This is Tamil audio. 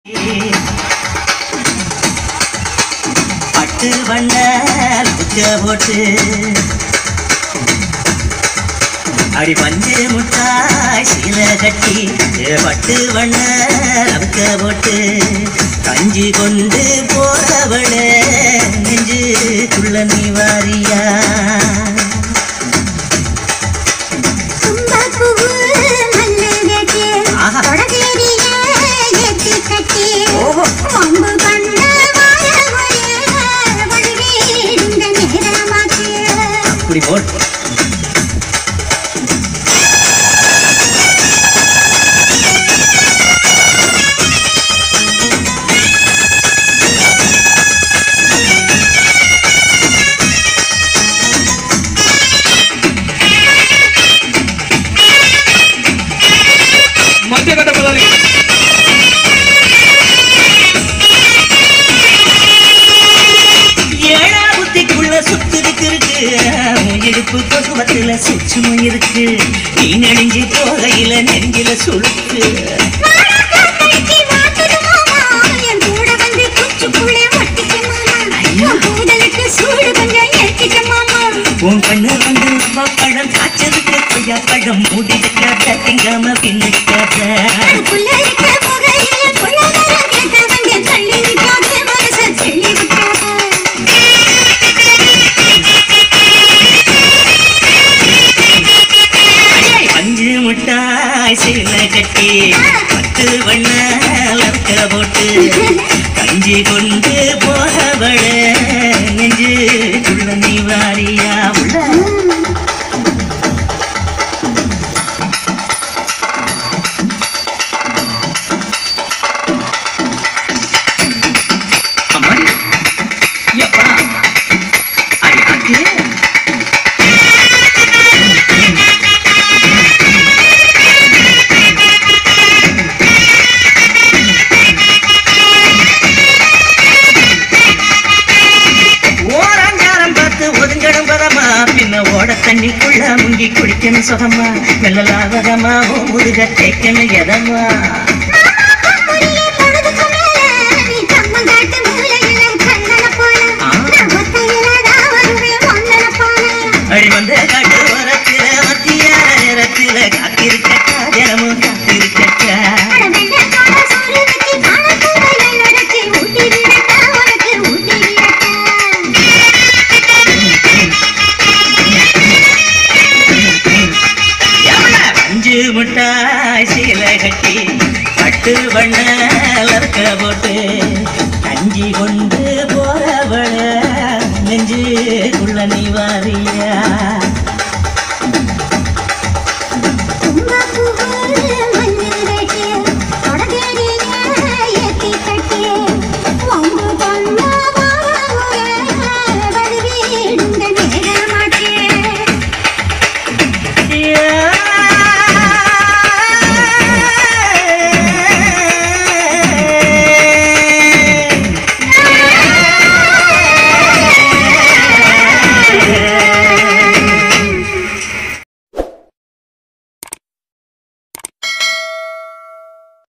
பட்டு வண்ண புக்க போட்டு அடி பஞ்சு முட்டாய் சீல கட்டி பட்டு வண்ண லவுக்க போட்டு கஞ்சி கொண்டு போறவள நெஞ்சுக்குள்ள நீ வாரியா தும்பப்பூவு மல்லிகைக்கு ஆஹா. தொடதேரியே ஏத்தி கட்டி ஓஹோ. கொம்பு கண்ட வாழவழே வழிவீடுந்த நேரமாச்சு அப்படி போட்டு மத்தியகட்ட முதலாளி ஏழா புத்திக்குள்ள சுத்திருக்கு இருக்கு உன் இடுப்பு பசுவத்துல சுச்சுமும் இருக்கு நீ நெடுஞ்சி போகையில நெஞ்சில சுழுக்கு கட்டி வாட்டுது மாமா என் கூட வந்து குச்சுக்குள்ளே ஒட்டிக்க மாமா உன் கூதலுக்கு சூடு கொஞ்சம் ஏத்திக்க மாமா உன் கண்ணு வந்து நம்ம பழம் காய்ச்சதுக்கு கொய்யா பழம் மூடி வைக்காத திங்காம பின்னுக்காத அதுக்குள்ள இருக்க புகையில புள்ளவர கேட்ட வந்து தள்ளி விட்டாத மனச செல்லி விட்டாத அஞ்சு முட்டாய் சீல கட்டி பத்து வண்ண லக்க போட்டு கஞ்சி கொண்டு போறவள நெஞ்சுக்குள்ள நீ வாரியா உள்ள அம்மாடி எப்பா அடி அடி ஓரஞ்சாரம் பார்த்து ஒதுங்கடும் பதமா பின்ன ஓட தண்ணிக்குள்ள முங்கி குடிக்கணும் சுகமா மெல்லலாவதமா ஓ முதுக தேய்க்கணும் எதமா புரிய பொழுதுக்கு மேல நீ கம்மங்காட்டு மூலையில கண்ணன போல ஆ. நான் ஒத்தையில தான் வருவேன் ஒன்னன போல அடி வந்த காட்டு ஓரத்தில மத்திய நேரத்தில காத்திருக்கட்டா தினமும் காத்திருக்கட்டா அட வெள்ளக்கார சோறு வச்சு காணக்கூட என்னடச்சு ஊட்டி விடட்டா உனக்கு ஊட்டி விடட்டா எவன அஞ்சு முட்டாய் சீல கட்டி பட்டு வண்ண லக்க போட்டு